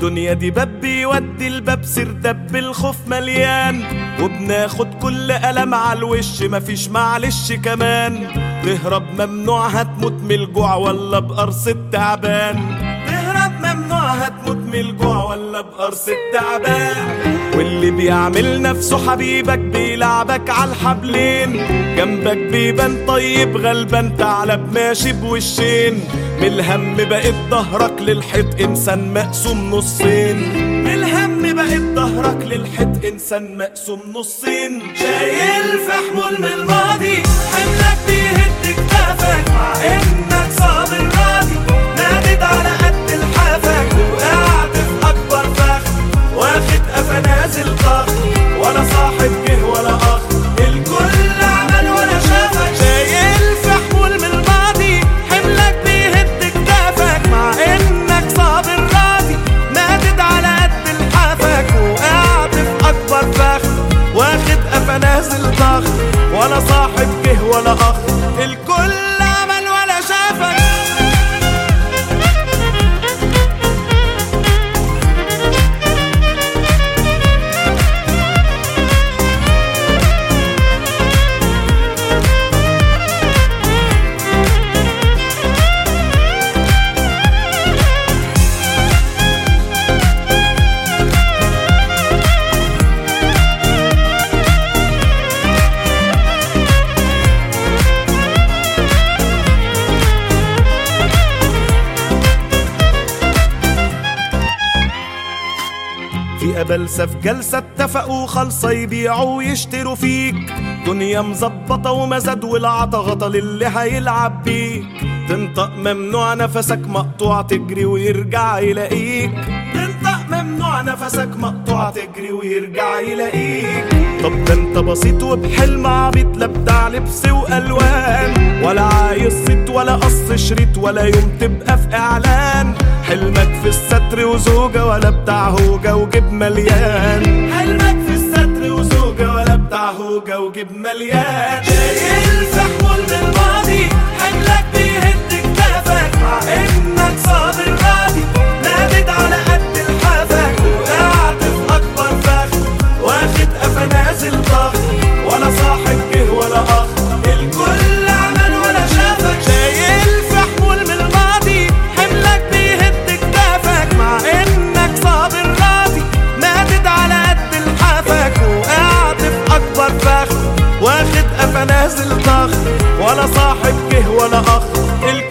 الدنيا دي باب بيودي الباب سير دب الخوف مليان وبناخد كل ألم على الوش مفيش معلش كمان تهرب ممنوع هتموت من الجوع ولا بقرص التعبان تهرب ممنوع هتموت من الجوع ولا بقرص التعبان واللي بيعمل نفسه حبيبك بيلعبك على الحبلين جنبك بيبان طيب غلبان ثعلب ماشي بوشين من الهم بقيت ظهرك للحيط انسان مقسوم نصين من الهم بقيت ظهرك للحيط انسان مقسوم نصين شايل في حمول من الماضي حملك بيهد كتافك مع انك صابر راضي نادد على قد لحافك وقعت في اكبر فخ واخد قفا نازل طخ ولا صاحب جه ولا اخ الكل عمل ولا شافك شايل في حمول من الماضي حملك بيهد كتافك مع انك صابر راضي نادد على قد لحافك وقعت في اكبر فخ واخد قفا نازل طخ ولا صاحب جه ولا اخ الكل عمل ولا شافك في أبلسة في جلسة اتفقوا خلصة يبيعوا ويشتروا فيك دنيا مظبطة ومزاد والعطا غطا للي هيلعب بيك تنطق ممنوع نفسك مقطوع تجري ويرجع يلاقيك تنطق ممنوع نفسك مقطوع تجري ويرجع يلاقيك طب ده انت بسيط وبحلم عبيط لا بتاع لبس والوان ولا عايز صيت ولا قص شريط ولا يوم تبقى في اعلان حلمك في الستر وزوجة ولا بتاع هوجة وجيب مليان حلمك في الستر وزوجة ولا بتاع هوجة وجيب مليان شايل في حمول من الماضي حملك بيهد كتافك مع انك صابر راضي نادد على قد لحافك وقعت في اكبر فخ واخد قفا نازل طخ ولا صاحب جه ولا اخ الكل عمل ولا شافك شايل في حمول من الماضي حملك بيهد كتافك مع انك صابر راضي نادد على قد لحافك وقعت في اكبر فخ واخد قفا نازل طخ ولا صاحب جه ولا اخ الكل